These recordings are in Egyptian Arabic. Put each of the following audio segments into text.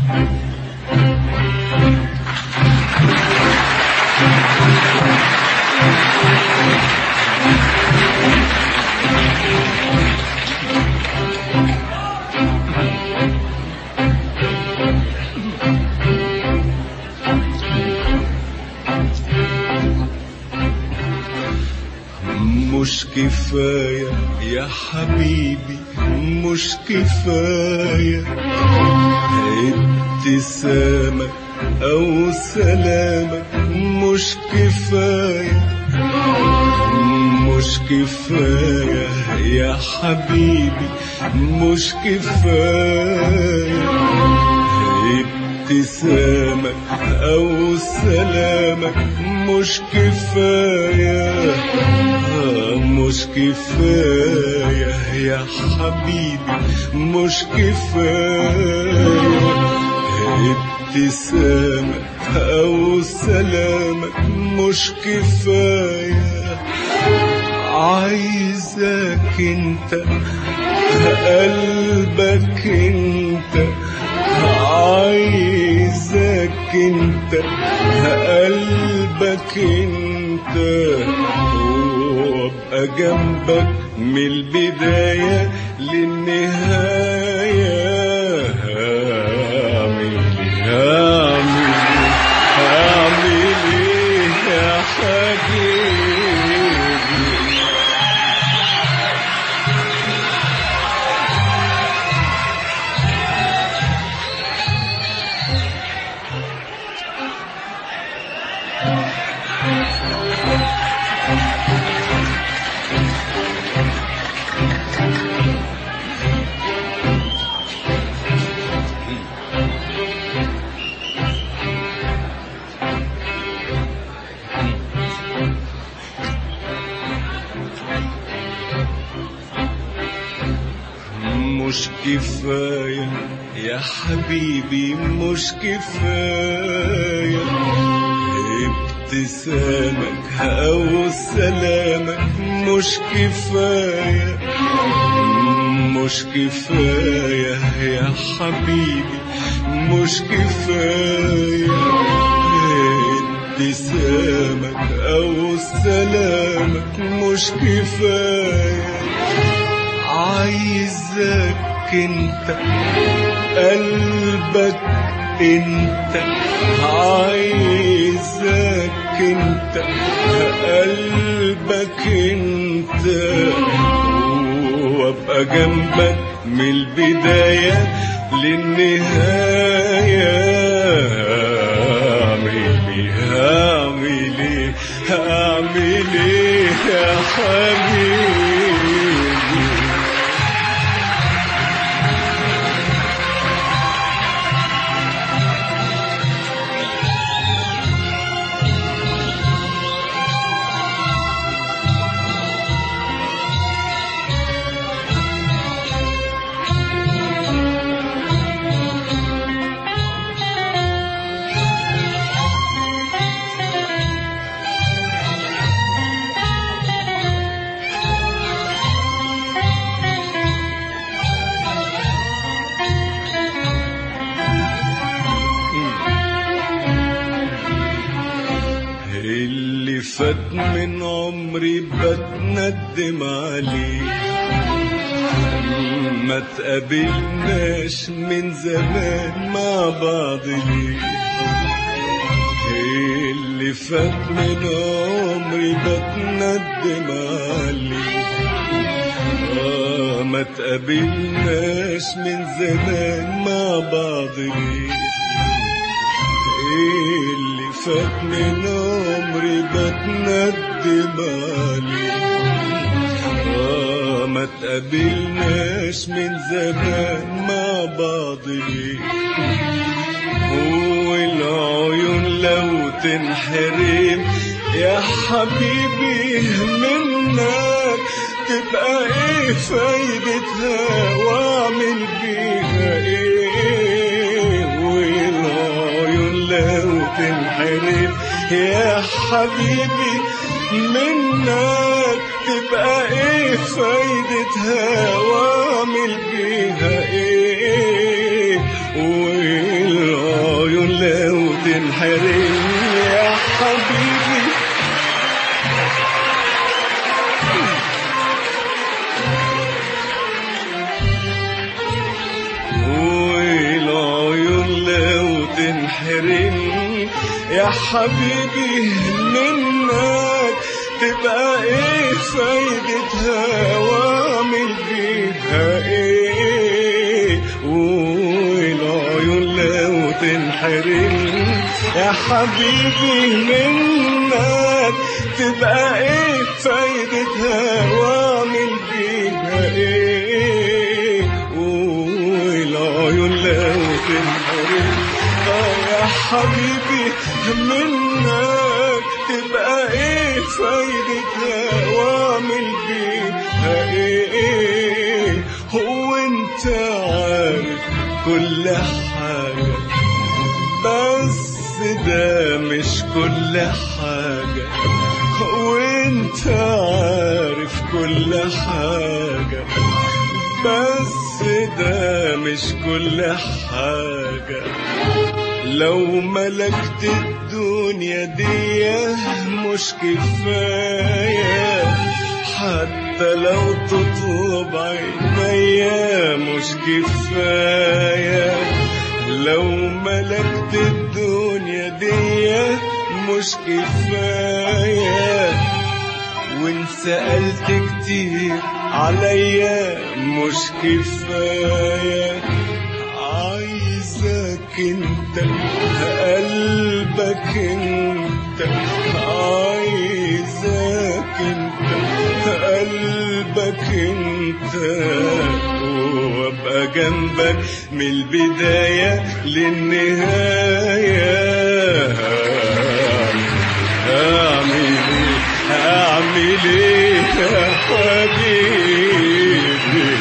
مش كفاية يا حبيبي مش كفاية ابتسامك أو سلامك مش كفاية مش كفاية يا حبيبي مش كفاية ابتسامك أو سلامك مش كفاية مش كفاية يا حبيبي مش كفاية ابتسامك أو سلامك مش كفاية عايزك انت قلبك انت عايزك انت قلبك انت وابقى جنبك من البداية للنهاية هعمل هعمل هعمل ايه يا حبيبي مش كفاية يا حبيبي مش كفاية ابتسامك أو سلامك مش كفاية مش كفاية يا حبيبي مش كفاية ابتسامك أو سلامك مش كفاية عايزك انت قلبك انت عايزك انت قلبك انت وابقى جنبك من البداية للنهاية هعمل ايه هعمل ايه هعمل ايه يا حبيبي اللي فات من عمري بتندم عليه ما تقابلناش من زمان مع بعض ليه اللي فات من عمري بتندم عليه آه ما تقابلناش من زمان مع بعض ليه اللي فات من عمري بتندم عليه آه ما تقابلناش من زمان مع بعض ليه والعيون لو تنحرم يا حبيبي منك تبقى ايه فايدتها واعمل بيها ايه والعيون لو تنحرم يا حبيبي منك تبقى ايه فايدتها واعمل بيها ايه والعيون العيون لو تنحرم يا حبيبي والعيون لو تنحرم يا حبيبي منك تبقى ايه فايدتها واعمل بيها ايه والعيون لو تنحرم يا حبيبي منك تبقى ايه فايدتها واعمل بيها ايه والعيون لو تنحرم آه يا حبيبي منك تبقى ايه فايدتها واعمل بيها ايه هو انت عارف كل حاجة بس ده مش كل حاجة وانت عارف كل حاجة بس ده مش كل حاجة لو ملكت الدنيا دي مش كفاية حتى لو تطلب عينيا مش كفاية لو ملكت الدنيا دي مش كفاية وان سألت كتير عليا مش كفاية عايزك انت قلبك انت عايزك انت قلبك انت وابقى جنبك من البداية للنهاية اعمل ايه اعمل ايه يا حبيبي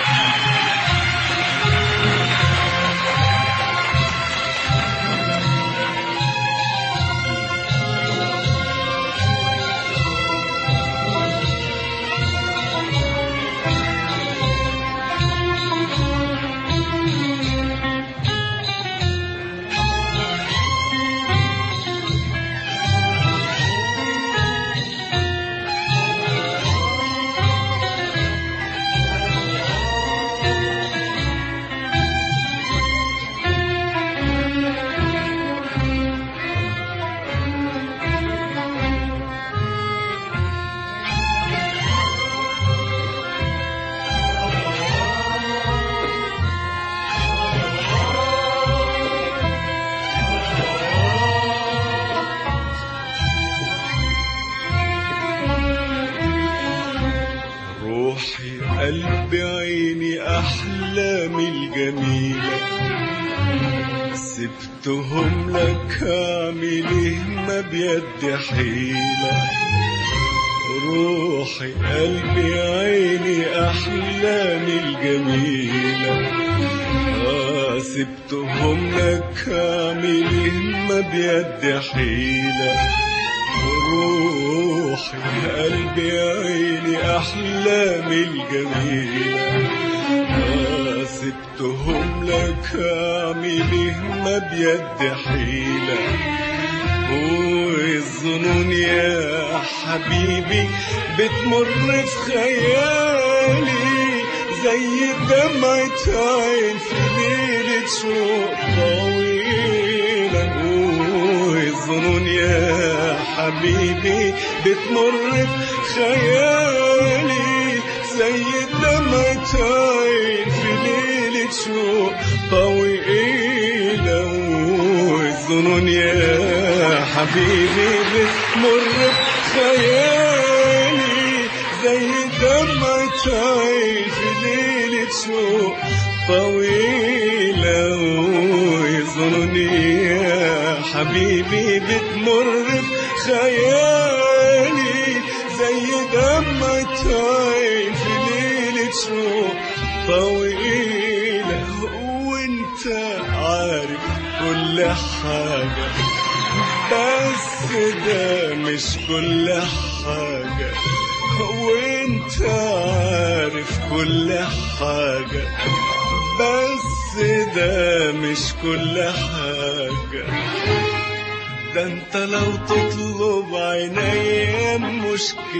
روحي قلبي عيني أحلامي الجميلة سبتهم لك أعمل إيه ما بيد حيلة روحي قلبي عيني أحلامي الجميلة آه سبتهم لك أعمل إيه ما بيد حيلة روحي قلبي عيني أحلامي الجميلة آه سبتهم لك أعمل إيه ما بيد حيلة والظنون يا حبيبي بتمر في خيالي زي دمعة عين في ليلة شوق طويلة والظنون يا حبيبي بتمر في خيالي زي دمعة عين في ليلة شوق طويلة والظنون يا حبيبي بتمر في خيالي زي دمعة عين في ليلة شوق طويلة ويظنني يا حبيبي بتمر في خيالي زي دمعة عين في ليلة شوق طويلة وانت عارف كل حاجة بس ده مش كل حاجة وانت عارف كل حاجة بس ده مش كل حاجة ده انت لو تطلب عينيا مش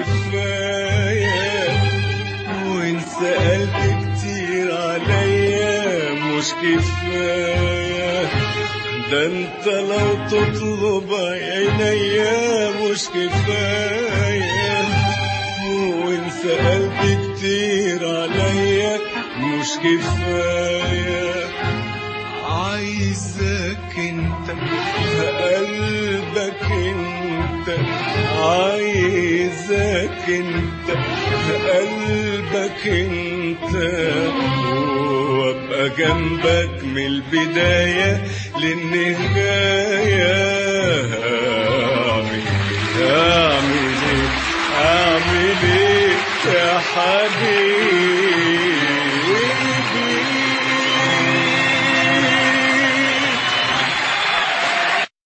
كفاية وان سألت كتير عليا مش كفاية ده انت لو تطلب عينيا مش كفاية وان سألت كتير عليا مش كفاية عايزك انت قلبك انت عايزك انت قلبك انت وابقى جنبك من البداية للنهاية اعمل اعمل ايه اعمل ايه يا حبيبي